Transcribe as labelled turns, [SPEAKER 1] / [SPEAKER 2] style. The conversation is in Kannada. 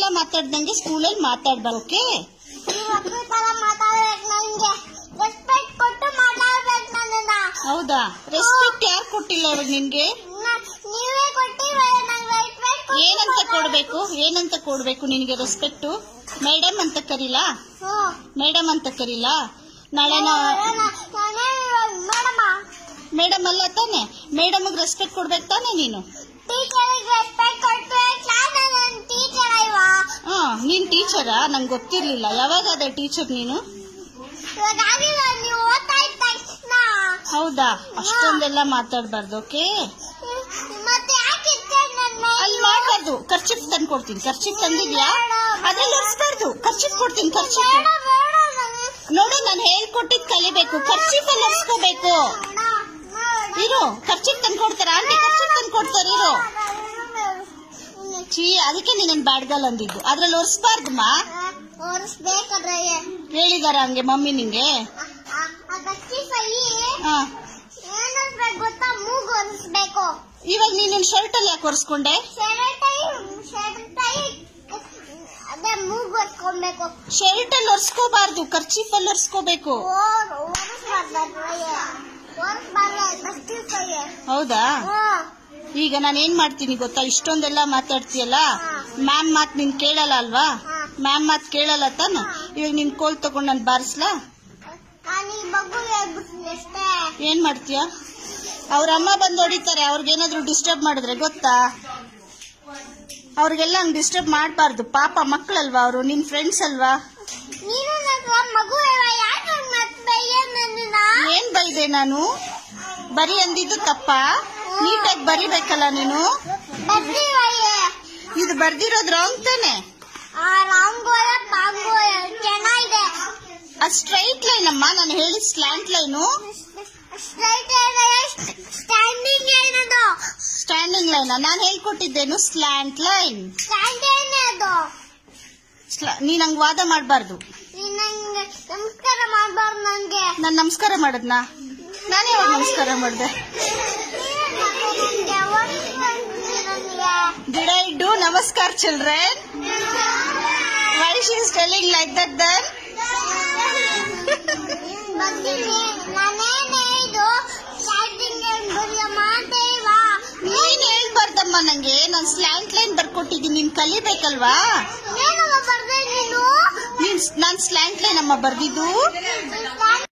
[SPEAKER 1] ಮಾತಾಡ್ದಂಗೆ ಸ್ಕೂಲಲ್ಲಿ ಮಾತಾಡ್ಬಾರ ಓಕೆ
[SPEAKER 2] ನೀವ್ ಮಕ್ಳ ತರ ಮಾತಾಡ್ಬೇಕು ನನ್ಗೆ ರೆಸ್ಪೆಕ್ಟ್ ಕೊಟ್ಟು ಮಾತಾಡ್ಬೇಕು ನನ್ನನ್ನ
[SPEAKER 1] ಹೌದಾ ರೆಸ್ಪೆಕ್ಟ್ ಯಾರು ಕೊಟ್ಟಿಲ್ಲ ಇವಾಗ ನಿನ್ಗೆ
[SPEAKER 2] ನ- ನೀವೇ ಕೊಟ್ಟಿರೋ ನಂಗೆ ರೆಸ್ಪೆಕ್ಟ್
[SPEAKER 1] ಏನಂತ ಕೊಡ್ಬೇಕು ಏನಂತ ಕೊಡ್ಬೇಕು ನಿನ್ಗೆ ರೆಸ್ಪೆಕ್ಟ್ ಮೇಡಮ್ ಅಂತ ಕರೀಲಾ
[SPEAKER 2] ಹ್ಮ್
[SPEAKER 1] ಮೇಡಮ್ ಅಂತ ಕರೀಲಾ ನಾಳೆ ನಾ
[SPEAKER 2] ಮೇಡಮ
[SPEAKER 1] ಮೇಡಮ್ ಅಲ್ಲ ತಾನೆ ಮೇಡಮ್ ರೆಸ್ಪೆಕ್ಟ್ ಕೊಡ್ಬೇಕು ತಾನೆ ನೀನು
[SPEAKER 2] ಟೀಚರ್ಗೆ ರೆಸ್ಪೆಕ್ಟ್ ಕೊಟ್ಟು ನಾನು ಟೀಚರ್ ಅಲ್ವಾ
[SPEAKER 1] ಹಾ ನೀನ್ ಟೀಚರಾ ನಂಗೆ ಗೊತ್ತಿರ್ಲಿಲ್ಲ ಯಾವಾಗ ಅದೇ ಟೀಚರ್ ನೀನು
[SPEAKER 2] ಇವಾಗ ಆಗಿಲ್ಲ ನೀವು ಓದ್ತಾ ಇದ್ದ ತಕ್ಷಣ
[SPEAKER 1] ಹೌದಾ ಅಷ್ಟೊಂದೆಲ್ಲ ಮಾತಾಡ್ಬಾರ್ದು ಓಕೆ
[SPEAKER 2] ಮತ್ತೆ ಯಾಕೆ ಇರ್ತೀಯ ನನ್ನ
[SPEAKER 1] ಅಲ್ಲಿ ಮಾಡ್ಬಾರ್ದು ಖರ್ಚಿಪ್ ತಂದು ಕೊಡ್ತೀನಿ ಖರ್ಚಿಪ್ ತಂದಿದ್ಯಾ ಅದ್ರಲ್ಲಿ ಒರ್ಸ್ಬಾರ್ದು ಖರ್ಚಿಪ್ ಕೊಡ್ತೀನಿ ಖರ್ಚಿಪ್
[SPEAKER 2] ಬೇಡ ಬೇಡ ನನಗೆ
[SPEAKER 1] ನೋಡು ನಾನು ಹೇಳ್ಕೊಟ್ಟಿದ್ ಕಲಿಬೇಕು ಖರ್ಚಿಪ್ ಅಲ್ಲಿ ಒರ್ಸ್ಕೋಬೇಕು ಇರು ಖರ್ಚಿಪ್ ತಂದು ಕೊಡ್ತಾರ ಆಂಟಿ ಖರ್ಚಿಪ್ ತಂದು ಕೊಡ್ತಾರ ಇರು ಚೀ ಅದಕ್ಕೆ ನೀನನ್ ಬ್ಯಾಡ್ಗಲ್ ಅಂದಿದ್ದು ಅದ್ರಲ್ಲಿ ಒರ್ಸ್ಬಾರ್ದಮ್ಮ
[SPEAKER 2] ಒರೆಸ್ಬೇಕಾದ್ರೆ
[SPEAKER 1] ಹೇಳಿದಾರ ಹಂಗೆ ಮಮ್ಮಿ ನಿಂಗೆ
[SPEAKER 2] ಅದಕ್ಕೆ ಸಹಿ
[SPEAKER 1] ಹಾ
[SPEAKER 2] ಏನಿಸ್ಬೇಕು ಗೊತ್ತಾ ಮೂಗು ಒರೆಸ್ಬೇಕು
[SPEAKER 1] ಇವಾಗ ನೀನ್ ಶರ್ಟ್ ಅಲ್ಲಿ ಯಾಕೆ ಒರ್ಸ್ಕೊಂಡೆ
[SPEAKER 2] ಶರ್ಟೈ ಶರ್ಟೈ ಅದೇ ಮೂಗು ಒರೆಸ್ಕೊಬೇಕು
[SPEAKER 1] ಶರ್ಟ್ ಅಲ್ಲಿ ಒರ್ಸ್ಕೋಬಾರ್ದು ಖರ್ಚಿಪ್ ಅಲ್ಲಿ ಒರ್ಸ್ಕೋಬೇಕು
[SPEAKER 2] ಓರ್ ಒರೆಸ್ಬಾರ್ದು ಒರೆಸ್ಬಾರ್ದು ಅದಕ್ಕೆ ಸಹಿ
[SPEAKER 1] ಹೌದಾ
[SPEAKER 2] ಹ್ಮ್
[SPEAKER 1] ಈಗ ನಾನು ಏನ್ ಮಾಡ್ತೀನಿ ಗೊತ್ತಾ ಇಷ್ಟೊಂದೆಲ್ಲ ಮಾತಾಡ್ತೀಯಲ್ಲ ಮ್ಯಾಮ್ ಮಾತ್ ನೀನ್ ಕೇಳಲ್ಲ ಅಲ್ವಾ ಮ್ಯಾಮ್ ಮಾತ್ ಕೇಳಲ್ಲ ತಾನೆ ಇವಾಗ ನಿನ್ ಕೋಲ್ ತಗೊಂಡ್ ನಾನು ಬಾರಿಸ್ಲಾ
[SPEAKER 2] ನಾನು ಈ ಮಗು ಹೇಳ್ಬಿಡ್ತೀನಿ ಅಷ್ಟೇ
[SPEAKER 1] ಏನ್ ಮಾಡ್ತೀಯ ಅವ್ರ ಅಮ್ಮ ಬಂದು ಹೊಡಿತಾರೆ ಅವ್ರಿಗೇನಾದ್ರೂ ಡಿಸ್ಟರ್ಬ್ ಮಾಡಿದ್ರೆ ಗೊತ್ತಾ ಅವ್ರಿಗೆಲ್ಲ ಹಂಗ್ ಡಿಸ್ಟರ್ಬ್ ಮಾಡಬಾರ್ದು ಪಾಪ ಮಕ್ಕಳಲ್ವಾ ಅವರು ನಿನ್ ಫ್ರೆಂಡ್ಸ್ ಅಲ್ವಾ
[SPEAKER 2] ನೀನು ನನ್ನ ಮಗು ಅಲ್ವಾ ಯಾಕೆ ಮತ್ತೆ ಬೈಯ ನನ್ನನ್ನ
[SPEAKER 1] ಏನ್ ಬೈದೆ ನಾನು ಬರಿ ಅಂದಿದ್ದು ತಪ್ಪ ನೀಟಾಗಿ ಬರಿಬೇಕಲ್ಲ ನೀನು
[SPEAKER 2] ಬರ್ತೀವಯ್ಯ
[SPEAKER 1] ಇದು ಬರ್ದಿರೋದ್ ರಾಂಗ್ ತಾನೆ
[SPEAKER 2] ಆ ರಾಂಗೋಲ ಪಾಂಗೋಲ ಚೆನ್ನಾಗಿದೆ
[SPEAKER 1] ಅದ್ ಸ್ಟ್ರೈಟ್ ಲೈನ್ ಅಮ್ಮ ನಾನು ಹೇಳಿದ ಸ್ಲ್ಯಾಂಟ್ ಲೈನು
[SPEAKER 2] ಸ್ಟ್ರೈಟ್ ಸ್ಟ್ಯಾಂಡಿಂಗ್ ಏನದು
[SPEAKER 1] ಸ್ಟ್ಯಾಂಡಿಂಗ್ ಲೈನ್ ನಾನು ಹೇಳ್ಕೊಟ್ಟಿದ್ದೇನು ಸ್ಲ್ಯಾಂಟ್ ಲೈನ್
[SPEAKER 2] ಸ್ಟ್ಯಾಂಡ್ ಏನದು
[SPEAKER 1] ನೀನ್ ಹಂಗ್ ವಾದ ಮಾಡಬಾರ್ದು
[SPEAKER 2] ನೀನ್ ನಂಗೆ ನಮಸ್ಕಾರ ಮಾಡ್ಬಾರ್ದು ನಂಗೆ
[SPEAKER 1] ನಾನ್ ನಮಸ್ಕಾರ ಮಾಡದ್ನಾ ನಾನು ಯಾವಾಗ ನಮಸ್ಕಾರ ಮಾಡ್ದೆ
[SPEAKER 2] ನಂಗೆ ಯಾವತ್ತೂ ಬರ್ತೀನಿ ನನಗೆ
[SPEAKER 1] ಡಿಡ್ ಐ ಡೂ ನಮಸ್ಕಾರ children why she is telling like that then
[SPEAKER 2] ಬರ್ತೀನಿ ನಾನೇನೇ ಇದು ಸ್ಟ್ಯಾಂಡಿಂಗ್ ಬರೀ ಮಾಡ್ತೇವಾ
[SPEAKER 1] ನೀನ್ ಹೇಳ್ಬಾರ್ದಮ್ಮ ನಂಗೆ ನಾನ್ ಸ್ಲ್ಯಾಂಟ್ ಲೈನ್ ಬರ್ಕೊಟ್ಟಿದ್ದೀನಿ ನೀನ್ ಕಲಿಬೇಕಲ್ವಾ
[SPEAKER 2] ಏನಮ್ಮ ಬರ್ದೆ ನೀನು
[SPEAKER 1] ನೀನ್ ನಾನ್ ಸ್ಲ್ಯಾಂಟ್ ಲೈನ್ ಅಮ್ಮ ಬರ್ದಿದ್ದು
[SPEAKER 2] ಸ್ಟ್ಯಾಂಡ್